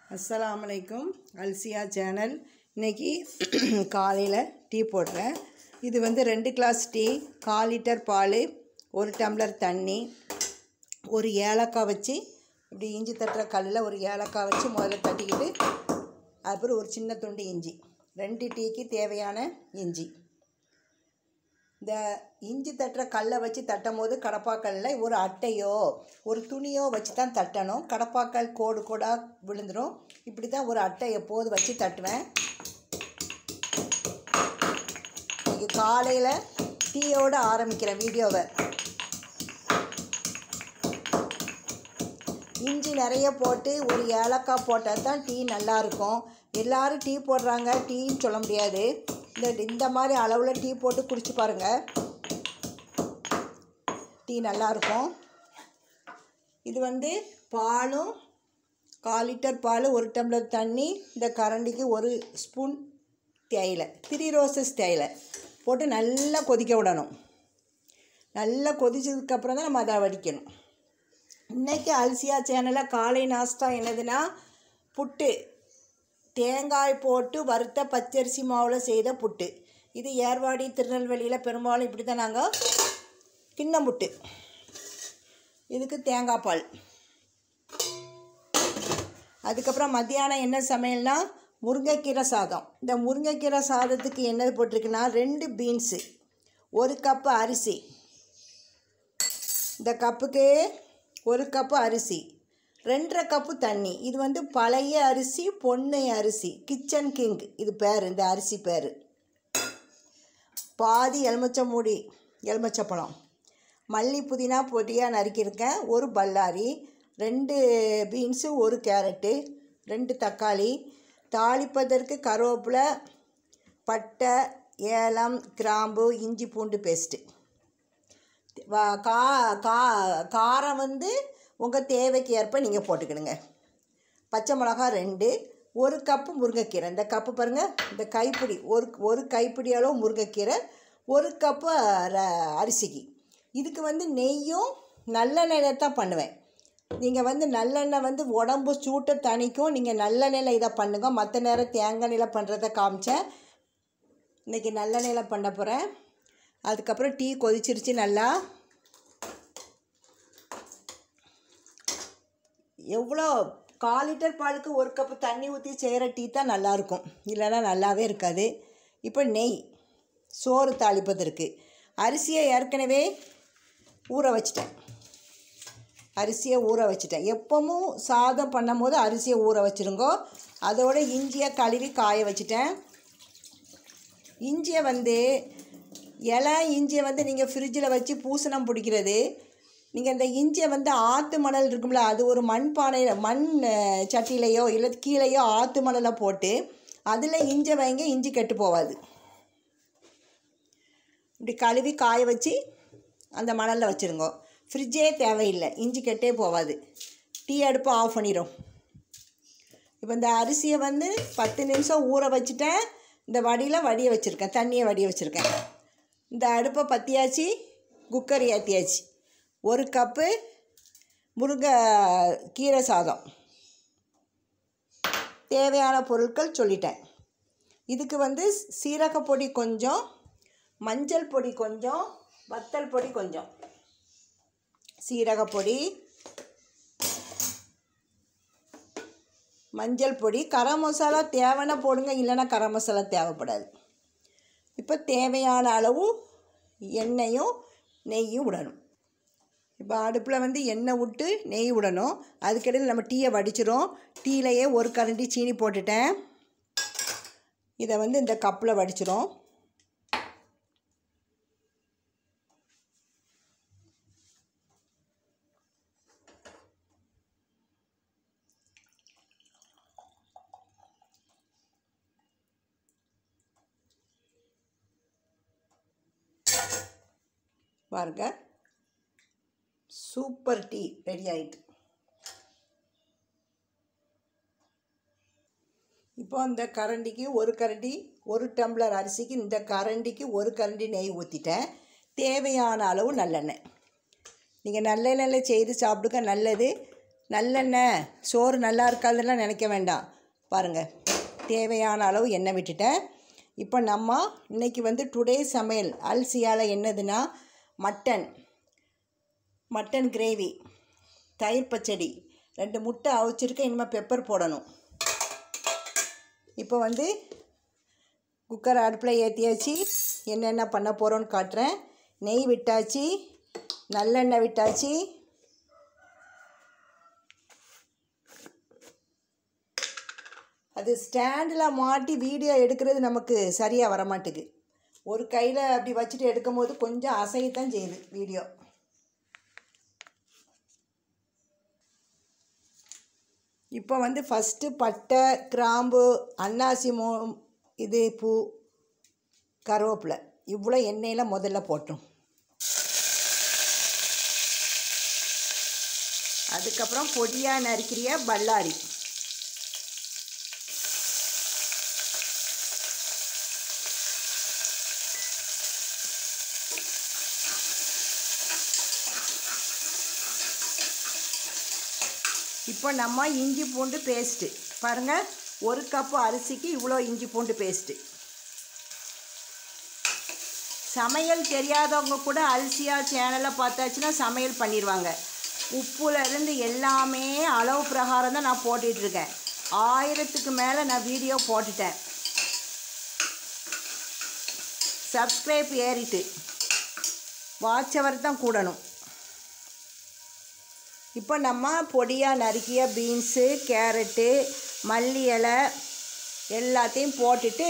அஸ்ஸலாமு அலைக்கும் அல்சியா சேனல் இன்னைக்கு காலையில் டீ போடுறேன் இது வந்து ரெண்டு கிளாஸ் டீ கால் லிட்டர் பால் ஒரு டம்ளர் தண்ணி ஒரு ஏலக்காய் வச்சு இப்படி இஞ்சி தட்டுற கல்லில் ஒரு ஏலக்காய் வச்சு முதல்ல தட்டிக்கிட்டு அப்புறம் ஒரு சின்ன துண்டு இஞ்சி ரெண்டு டீக்கு தேவையான இஞ்சி இந்த இஞ்சி தட்டுற கல்லை வச்சு தட்டும் போது கடப்பாக்கல்லில் ஒரு அட்டையோ ஒரு துணியோ வச்சு தான் தட்டணும் கடப்பாக்கல் கோடு கோடாக விழுந்துடும் இப்படி தான் ஒரு அட்டை எப்போது வச்சு தட்டுவேன் இன்னைக்கு காலையில் டீயோடு ஆரம்பிக்கிறேன் வீடியோவை இஞ்சி நிறைய போட்டு ஒரு ஏலக்காய் போட்டால் தான் டீ நல்லாயிருக்கும் எல்லோரும் டீ போடுறாங்க டீன்னு சொல்ல முடியாது இந்த இந்த மாதிரி அளவில் டீ போட்டு குடிச்சு பாருங்கள் டீ நல்லாயிருக்கும் இது வந்து பாலும் கால் லிட்டர் பால் ஒரு டம்ளர் தண்ணி இந்த கரண்டிக்கு ஒரு ஸ்பூன் தேயிலை த்ரீ ரோசஸ் தேயிலை போட்டு நல்லா கொதிக்க விடணும் நல்லா கொதிச்சதுக்கப்புறம் தான் நம்ம அதை வடிக்கணும் இன்றைக்கி அல்சியா சேனலில் காலை நாஸ்டா என்னதுன்னா புட்டு தேங்காய் போட்டு வறுத்த பச்சரிசி மாவில் செய்த புட்டு இது ஏர்வாடி திருநெல்வேலியில் பெரும்பாலும் இப்படி தான் நாங்கள் கிண்ணம் புட்டு இதுக்கு தேங்காய் பால் அதுக்கப்புறம் மத்தியானம் என்ன சமையல்னா முருங்கைக்கீரை சாதம் இந்த முருங்கைக்கீரை சாதத்துக்கு என்னது போட்டிருக்குன்னா ரெண்டு பீன்ஸு ஒரு கப்பு அரிசி இந்த கப்புக்கு ஒரு கப்பு அரிசி ரெண்டரை கப்பு தண்ணி இது வந்து பழைய அரிசி பொன்னை அரிசி கிச்சன் கிங் இது பேர் இந்த அரிசி பேர் பாதி எலுமிச்சை மூடி எலுமிச்சப்பழம் மல்லி புதினா பொடியாக நறுக்கியிருக்கேன் ஒரு பல்லாரி ரெண்டு பீன்ஸு ஒரு கேரட்டு ரெண்டு தக்காளி தாளிப்பதற்கு கருவேப்பிலை பட்டை ஏலம் கிராம்பு இஞ்சி பூண்டு பேஸ்ட்டு வா- கா கா காரம் வந்து உங்கள் தேவைக்கு ஏற்ப நீங்கள் போட்டுக்கிடுங்க பச்சை மிளகா ரெண்டு ஒரு கப்பு முருங்கைக்கீரை இந்த கப்பு பாருங்கள் இந்த கைப்பிடி ஒரு ஒரு கைப்பிடி அளவு முருங்கைக்கீரை ஒரு கப்பு ர- அரிசிக்கு இதுக்கு வந்து நெய்யும் நல்லெண்ணெயில் தான் பண்ணுவேன் நீங்கள் வந்து நல்லெண்ணெய் வந்து உடம்பு சூட்டை தணிக்கும் நீங்கள் நல்லெண்ணெயில் இதை பண்ணுங்க மற்ற நேரம் தேங்காய் எண்ணெயில் பண்ணுறத காமிச்சேன் இன்றைக்கி நல்லெண்ணெயில் பண்ண போகிறேன் அதுக்கப்புறம் டீ கொதிச்சிருச்சு நல்லா எவ்வளோ கால் லிட்டர் பாலுக்கு ஒரு கப்பு தண்ணி ஊற்றி செய்கிற டீ தான் நல்லாயிருக்கும் இல்லைன்னா நல்லாவே இருக்காது இப்போ நெய் சோறு தாளிப்பதற்கு அரிசியை ஏற்கனவே ஊற வச்சிட்டேன் அரிசியை ஊற வச்சிட்டேன் எப்பவும் சாதம் பண்ணும் போது அரிசியை ஊற வச்சுருங்கோ அதோட இஞ்சியை கழுவி காய வச்சிட்டேன் இஞ்சியை வந்து இலை இஞ்சியை வந்து நீங்கள் ஃப்ரிட்ஜில் வச்சு பூசணம் பிடிக்கிறது நீங்கள் இந்த இஞ்சியை வந்து ஆற்று மணல் இருக்கும்ல அது ஒரு மண் பானையில் மண் அஹ், சட்டியிலையோ இல்லை கீழேயோ ஆற்று மணலை போட்டு அதில் இஞ்சி வைங்க இஞ்சி கெட்டு போகாது இப்படி கழுவி காய வச்சு அந்த மணலில் வச்சுருங்க ஃப்ரிட்ஜே தேவையில்லை இஞ்சி கெட்டே போகாது டீ அடுப்பு ஆஃப் பண்ணிடும் இப்போ இந்த அரிசியை வந்து பத்து நிமிஷம் ஊற வச்சுட்டேன் இந்த வடியில் வடிய வச்சுருக்கேன் தண்ணியை வடிய வச்சுருக்கேன் இந்த அடுப்பை பற்றியாச்சு குக்கர் ஏற்றியாச்சு ஒரு கப்பு முருங்கை கீரை சாதம் தேவையான பொருட்கள் சொல்லிட்டேன் இதுக்கு வந்து சீரக பொடி கொஞ்சம் மஞ்சள் பொடி கொஞ்சம் வத்தல் பொடி கொஞ்சம் சீரக பொடி மஞ்சள் பொடி கரம் மசாலா தேவைன்னா போடுங்க இல்லைன்னா கரம் மசாலா தேவைப்படாது இப்போ தேவையான அளவு எண்ணெயும் நெய்யும் விடணும் இப்போ அடுப்பில் வந்து எண்ணெய் விட்டு நெய் விடணும் அதுக்கிடையில் நம்ம டீயை வடிச்சிரும் டீலையே ஒரு கரண்டி சீனி போட்டுட்டேன் இதை வந்து இந்த கப்பில் வடிச்சிரும் பாருங்க சூப்பர் டீ ரெடி ஆயிட்டு இப்போ இந்த கரண்டிக்கு ஒரு கரண்டி ஒரு டம்ளர் அரிசிக்கு இந்த கரண்டிக்கு ஒரு கரண்டி நெய் ஊற்றிட்டேன் தேவையான அளவு நல்லெண்ணெய் நீங்கள் நல்லெண்ணெயில் செய்து சாப்பிடுங்க நல்லது நல்லெண்ணெய் சோறு நல்லா இருக்காதுலாம் நினைக்க வேண்டாம் பாருங்கள் தேவையான அளவு எண்ணெய் விட்டுட்டேன் இப்போ நம்ம இன்னைக்கு வந்து டுடே சமையல் அல்சியால் என்னதுன்னா மட்டன் மட்டன் கிரேவி தயிர் பச்சடி ரெண்டு முட்டை அவிச்சிருக்கேன் இனிமேல் பெப்பர் போடணும் இப்போ வந்து குக்கர் அடுப்பில் ஏற்றியாச்சு என்னென்ன பண்ண போகிறோன்னு காட்டுறேன் நெய் விட்டாச்சு நல்லெண்ணெய் விட்டாச்சு அது ஸ்டாண்டில் மாட்டி வீடியோ எடுக்கிறது நமக்கு சரியாக வர மாட்டுக்கு ஒரு கையில் அப்படி வச்சுட்டு எடுக்கும்போது கொஞ்சம் அசையத்தான் செய்யுது வீடியோ இப்போ வந்து ஃபஸ்ட்டு பட்டை கிராம்பு அன்னாசி மோ இது பூ கருவேப்பிலை இவ்வளோ எண்ணெயில் முதல்ல போட்டோம் அதுக்கப்புறம் பொடியாக நறுக்கிறிய பல்லாரி இப்போ நம்ம இஞ்சி பூண்டு பேஸ்ட்டு பாருங்கள் ஒரு கப்பு அரிசிக்கு இவ்வளோ இஞ்சி பூண்டு பேஸ்ட்டு சமையல் தெரியாதவங்க கூட அரிசியா சேனலை பார்த்தாச்சுன்னா சமையல் பண்ணிடுவாங்க உப்புலேருந்து எல்லாமே அளவு பிரகாரம் தான் நான் போட்டுட்ருக்கேன் ஆயிரத்துக்கு மேலே நான் வீடியோ போட்டுட்டேன் சப்ஸ்கிரைப் ஏறிட்டு வாட்ச் அவர் தான் கூடணும் இப்போ நம்ம பொடியாக நறுக்கிய பீன்ஸு கேரட்டு மல்லி இலை எல்லாத்தையும் போட்டுட்டு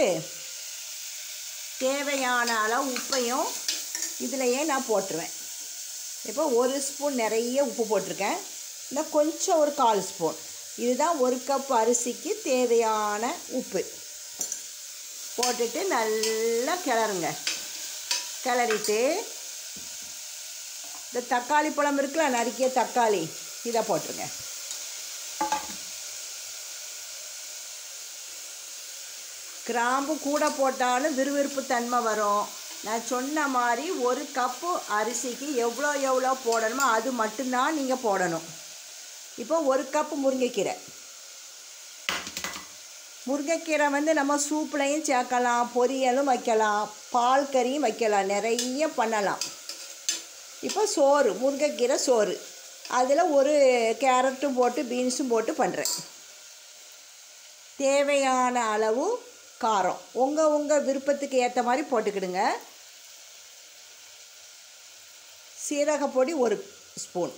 தேவையான அளவு உப்பையும் இதுலையே நான் போட்டுருவேன் இப்போ ஒரு ஸ்பூன் நிறைய உப்பு போட்டிருக்கேன் இன்னும் கொஞ்சம் ஒரு கால் ஸ்பூன் இதுதான் ஒரு கப் அரிசிக்கு தேவையான உப்பு போட்டுட்டு நல்லா கிளறுங்க கிளறிட்டு இந்த தக்காளி பழம் இருக்குல்ல நறுக்கிய தக்காளி இதை போட்டுருங்க கிராம்பு கூட போட்டாலும் விறுவிறுப்பு தன்மை வரும் நான் சொன்ன மாதிரி ஒரு கப்பு அரிசிக்கு எவ்வளோ எவ்வளோ போடணுமோ அது மட்டும்தான் நீங்கள் போடணும் இப்போ ஒரு கப்பு முருங்கைக்கீரை முருங்கைக்கீரை வந்து நம்ம சூப்லையும் சேர்க்கலாம் பொரியலும் வைக்கலாம் பால் கறியும் வைக்கலாம் நிறைய பண்ணலாம் இப்போ சோறு முருங்கைக்கீரை சோறு அதில் ஒரு கேரட்டும் போட்டு பீன்ஸும் போட்டு பண்ணுறேன் தேவையான அளவு காரம் உங்கள் உங்கள் விருப்பத்துக்கு ஏற்ற மாதிரி போட்டுக்கிடுங்க சீரகப்பொடி ஒரு ஸ்பூன்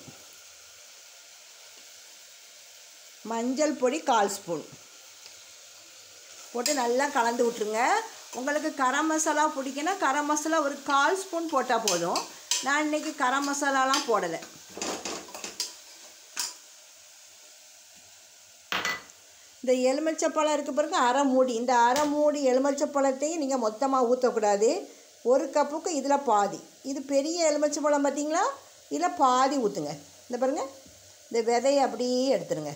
மஞ்சள் பொடி கால் ஸ்பூன் போட்டு நல்லா கலந்து விட்ருங்க உங்களுக்கு கரம் மசாலா பிடிக்குன்னா கரம் மசாலா ஒரு கால் ஸ்பூன் போட்டால் போதும் நான் இன்றைக்கி கரம் மசாலாலாம் போடலை இந்த எலுமிச்சப்பழம் இருக்க பிறகு அரை மூடி இந்த அரை மூடி எலுமிச்சப்பழத்தையும் நீங்கள் மொத்தமாக ஊற்றக்கூடாது ஒரு கப்புக்கு இதில் பாதி இது பெரிய எலுமிச்சப்பழம் பார்த்தீங்களா இதில் பாதி ஊற்றுங்க இந்த பாருங்கள் இந்த விதையை அப்படியே எடுத்துருங்க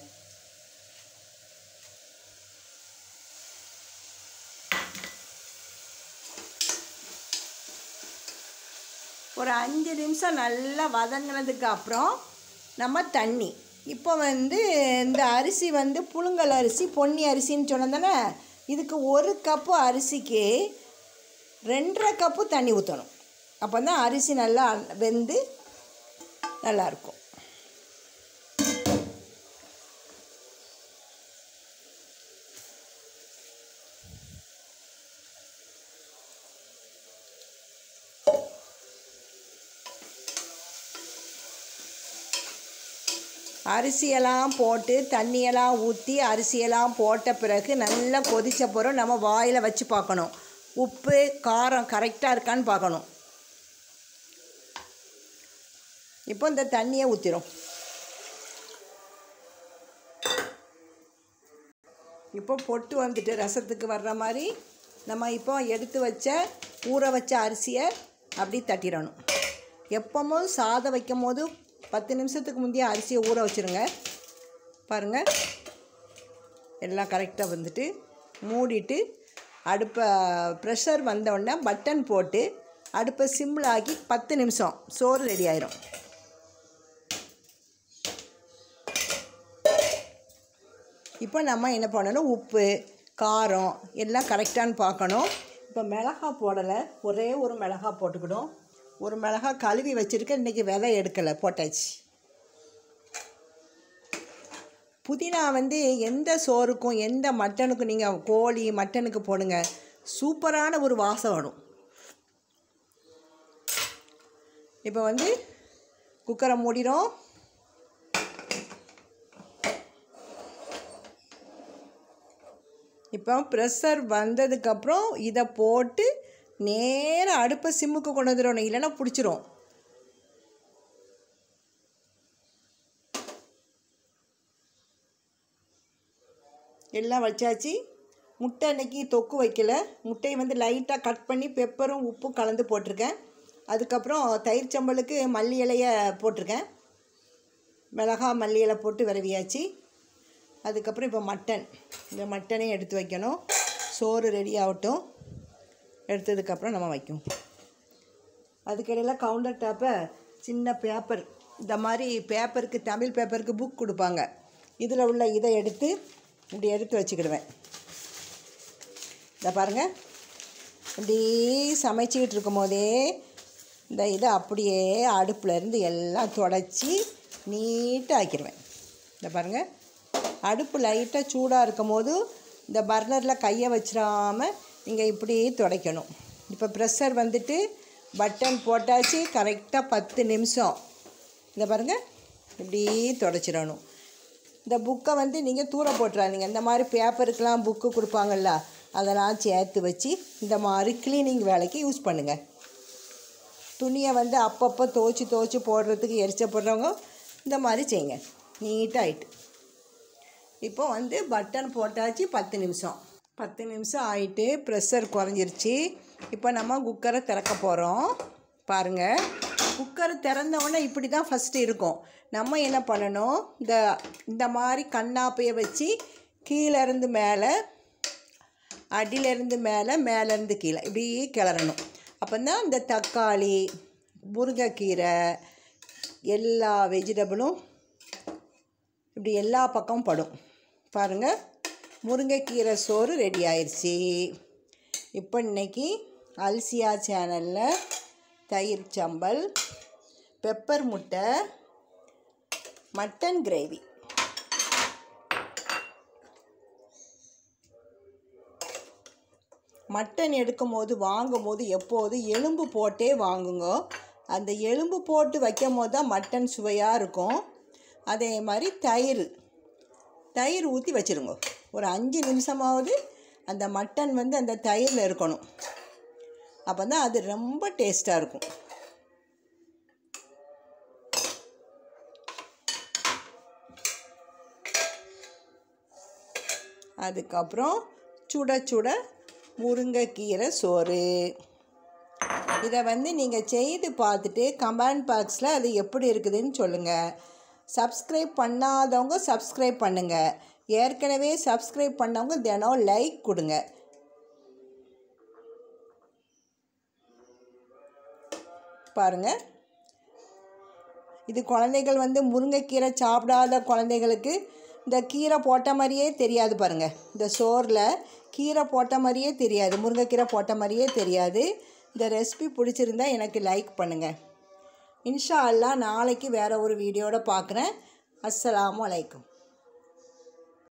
ஒரு அஞ்சு நிமிஷம் நல்லா வதங்கினதுக்கு அப்புறம் நம்ம தண்ணி இப்போ வந்து இந்த அரிசி வந்து புழுங்கல் அரிசி பொன்னி அரிசின்னு சொன்னேன் தானே இதுக்கு ஒரு கப்பு அரிசிக்கு ரெண்டரை கப்பு தண்ணி ஊற்றணும் அப்போ தான் அரிசி நல்லா வெந்து நல்லாயிருக்கும் அரிசியெல்லாம் போட்டு தண்ணியெல்லாம் ஊற்றி அரிசியெல்லாம் போட்ட பிறகு நல்லா கொதித்த பிறகு நம்ம வாயில் வச்சு பார்க்கணும் உப்பு காரம் கரெக்டாக இருக்கான்னு பார்க்கணும் இப்போ இந்த தண்ணியை ஊற்றிடும் இப்போ பொட்டு வந்துட்டு ரசத்துக்கு வர்ற மாதிரி நம்ம இப்போ எடுத்து வச்ச ஊற வச்ச அரிசியை அப்படி தட்டிடணும் எப்பவும் சாதம் வைக்கும் போது பத்து நிமிஷத்துக்கு முந்தைய அரிசியை ஊற வச்சுருங்க பாருங்கள் எல்லாம் கரெக்டாக வந்துட்டு மூடிட்டு அடுப்பை ப்ரெஷர் வந்தோடனே பட்டன் போட்டு அடுப்பை சிம்மில் ஆக்கி பத்து நிமிஷம் சோறு ரெடி ஆயிரும் இப்போ நம்ம என்ன பண்ணணும் உப்பு காரம் எல்லாம் கரெக்டானு பார்க்கணும் இப்போ மிளகா போடலை ஒரே ஒரு மிளகா போட்டுக்கிடும் ஒரு மிளகா கழுவி வச்சுருக்க இன்றைக்கி விதை எடுக்கலை போட்டாச்சு புதினா வந்து எந்த சோறுக்கும் எந்த மட்டனுக்கும் நீங்கள் கோழி மட்டனுக்கு போடுங்க சூப்பரான ஒரு வாசம் வரும் இப்போ வந்து குக்கரை மூடிடும் இப்போ ப்ரெஷர் வந்ததுக்கப்புறம் இதை போட்டு நேராக அடுப்பை சிம்முக்கு கொண்டு வந்துடணும் இல்லைன்னா பிடிச்சிரும் எல்லாம் வச்சாச்சு முட்டை அன்னைக்கு தொக்கு வைக்கல முட்டையை வந்து லைட்டாக கட் பண்ணி பெப்பரும் உப்பும் கலந்து போட்டிருக்கேன் அதுக்கப்புறம் தயிர் சம்பலுக்கு மல்லி இலைய போட்டிருக்கேன் மிளகா மல்லி இலை போட்டு விரவியாச்சு அதுக்கப்புறம் இப்போ மட்டன் இந்த மட்டனையும் எடுத்து வைக்கணும் சோறு ரெடி ஆகட்டும் எடுத்ததுக்கப்புறம் நம்ம வைக்கும் அதுக்கிடையில் கவுண்டர் டாப்பை சின்ன பேப்பர் இந்த மாதிரி பேப்பருக்கு தமிழ் பேப்பருக்கு புக் கொடுப்பாங்க இதில் உள்ள இதை எடுத்து இப்படி எடுத்து வச்சுக்கிடுவேன் இதை பாருங்கள் இப்படி சமைச்சிக்கிட்டு இருக்கும் போதே இந்த இதை அப்படியே அடுப்பில் இருந்து எல்லாம் தொடச்சி நீட்டாக ஆக்கிடுவேன் இந்த பாருங்கள் அடுப்பு லைட்டாக சூடாக இருக்கும் போது இந்த பர்னரில் கையை வச்சிடாம நீங்கள் இப்படி துடைக்கணும் இப்போ ப்ரெஷர் வந்துட்டு பட்டன் போட்டாச்சு கரெக்டாக பத்து நிமிஷம் இந்த பாருங்கள் இப்படி துடைச்சிடணும் இந்த புக்கை வந்து நீங்கள் தூர போட்டுறாதீங்க இந்த மாதிரி பேப்பருக்கெலாம் புக்கு கொடுப்பாங்கல்ல அதெல்லாம் சேர்த்து வச்சு இந்த மாதிரி க்ளீனிங் வேலைக்கு யூஸ் பண்ணுங்கள் துணியை வந்து அப்பப்போ துவச்சி துவச்சி போடுறதுக்கு எரிச்ச போடுறவங்க இந்த மாதிரி செய்யுங்க நீட்டாகிட்டு இப்போ வந்து பட்டன் போட்டாச்சு பத்து நிமிஷம் பத்து நிமிஷம் ஆயிட்டு ப்ரெஷர் குறைஞ்சிருச்சு இப்போ நம்ம குக்கரை திறக்க போகிறோம் பாருங்கள் குக்கர் திறந்த உடனே இப்படி தான் ஃபஸ்ட்டு இருக்கும் நம்ம என்ன பண்ணணும் இந்த இந்த மாதிரி கண்ணாப்பையை வச்சு கீழேருந்து மேலே அடியிலேருந்து மேலே மேலேருந்து கீழே இப்படி கிளறணும் அப்போ தான் இந்த தக்காளி முருங்கைக்கீரை எல்லா வெஜிடபிளும் இப்படி எல்லா பக்கமும் படும் பாருங்கள் முருங்கைக்கீரை சோறு ரெடி ஆயிடுச்சு இப்போ இன்னைக்கு அல்சியா சேனலில் தயிர் சம்பல் பெப்பர் முட்டை மட்டன் கிரேவி மட்டன் எடுக்கும் போது வாங்கும் போது எப்போது எலும்பு போட்டே வாங்குங்க அந்த எலும்பு போட்டு வைக்கும் போது தான் மட்டன் சுவையாக இருக்கும் அதே மாதிரி தயிர் தயிர் ஊற்றி வச்சுருங்க ஒரு அஞ்சு நிமிஷமாவது அந்த மட்டன் வந்து அந்த தயிரில் இருக்கணும் அப்போ தான் அது ரொம்ப டேஸ்ட்டாக இருக்கும் அதுக்கப்புறம் சுட சுட முருங்கைக்கீரை சோறு இதை வந்து நீங்கள் செய்து பார்த்துட்டு கமெண்ட் பாக்ஸில் அது எப்படி இருக்குதுன்னு சொல்லுங்கள் சப்ஸ்கிரைப் பண்ணாதவங்க சப்ஸ்கிரைப் பண்ணுங்கள் ஏற்கனவே சப்ஸ்கிரைப் பண்ணவங்க தினம் லைக் கொடுங்க பாருங்கள் இது குழந்தைகள் வந்து முருங்கைக்கீரை சாப்பிடாத குழந்தைகளுக்கு இந்த கீரை போட்ட மாதிரியே தெரியாது பாருங்கள் இந்த சோறில் கீரை போட்ட மாதிரியே தெரியாது முருங்கைக்கீரை போட்ட மாதிரியே தெரியாது இந்த ரெசிபி பிடிச்சிருந்தா எனக்கு லைக் பண்ணுங்கள் இன்ஷா அல்லாஹ் நாளைக்கு வேறு ஒரு வீடியோட பார்க்குறேன் அஸ்ஸலாமு அலைக்கும்